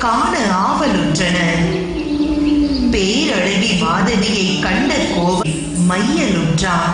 காண ஆவலுற்றனர் பேரழகி மாதவியை கண்ட கோவை மையலுற்றான்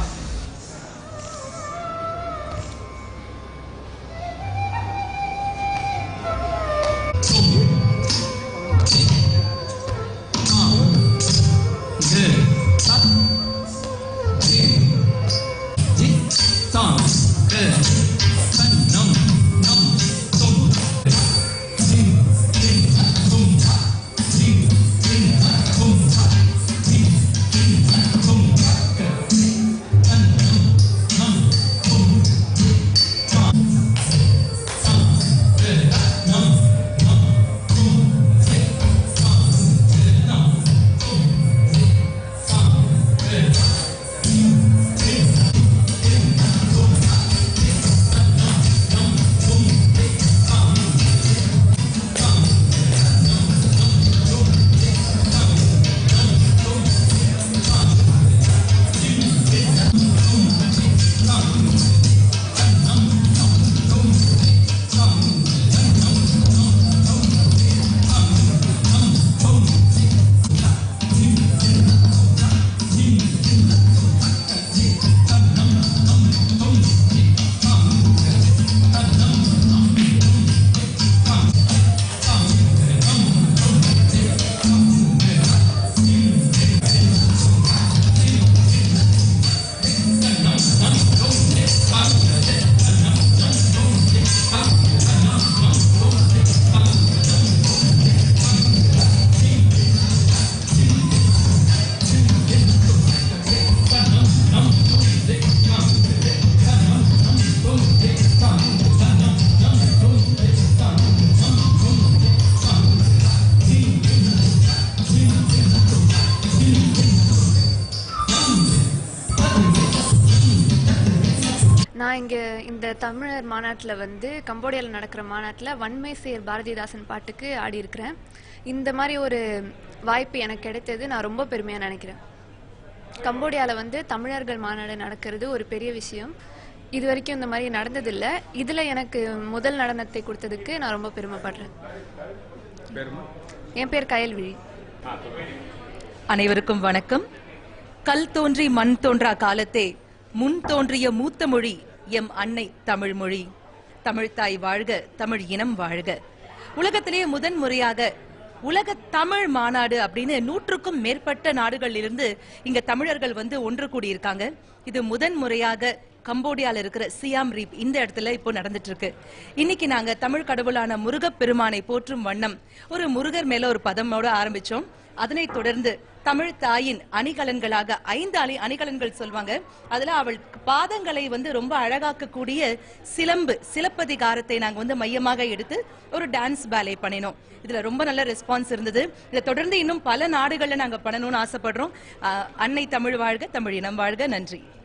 நான் இங்கே இந்த தமிழர் மாநாட்டில் வந்து கம்போடியாவில் நடக்கிற மாநாட்டில் வன்மை சேர் பாரதிதாசன் பாட்டுக்கு ஆடி இருக்கிறேன் இந்த மாதிரி ஒரு வாய்ப்பு எனக்கு கிடைத்தது நான் ரொம்ப பெருமையாக நினைக்கிறேன் கம்போடியாவில் வந்து தமிழர்கள் மாநாடு நடக்கிறது ஒரு பெரிய விஷயம் இது வரைக்கும் இந்த மாதிரி நடந்ததில்லை இதில் எனக்கு முதல் நடனத்தை கொடுத்ததுக்கு நான் ரொம்ப பெருமைப்படுறேன் என் பேர் கயல்விழி அனைவருக்கும் வணக்கம் கல் தோன்றி மண் தோன்றா காலத்தே முன் தோன்றிய மூத்த மொழி எம் அன்னை தமிழ் மொழி தமிழ்த்தாய் வாழ்க தமிழ் இனம் வாழ்க உலகத்திலேயே முதன் முறையாக உலக தமிழ் மாநாடு அப்படின்னு நூற்றுக்கும் மேற்பட்ட நாடுகளிலிருந்து இங்க தமிழர்கள் வந்து ஒன்று கூடியிருக்காங்க இது முதன் முறையாக கம்போடியால இருக்கிற சியாம் ரீப் இந்த இடத்துல இப்போ நடந்துட்டு இருக்கு இன்னைக்கு நாங்க தமிழ் கடவுளான முருகப் பெருமானை போற்றும் வண்ணம் ஒரு முருகர் மேல ஒரு பதமோட ஆரம்பிச்சோம் அதனைத் தொடர்ந்து தமிழ் தாயின் அணிகலன்களாக ஐந்து அணி அணிகலன்கள் சொல்வாங்க அதுல அவள் பாதங்களை வந்து ரொம்ப அழகாக்கக்கூடிய சிலம்பு சிலப்பதிகாரத்தை நாங்க வந்து மையமாக எடுத்து ஒரு டான்ஸ் பேலே பண்ணினோம் இதுல ரொம்ப நல்ல ரெஸ்பான்ஸ் இருந்தது இதை தொடர்ந்து இன்னும் பல நாடுகள்ல நாங்க பண்ணணும்னு ஆசைப்படுறோம் ஆஹ் அன்னை தமிழ் வாழ்க தமிழ் இனம் வாழ்க நன்றி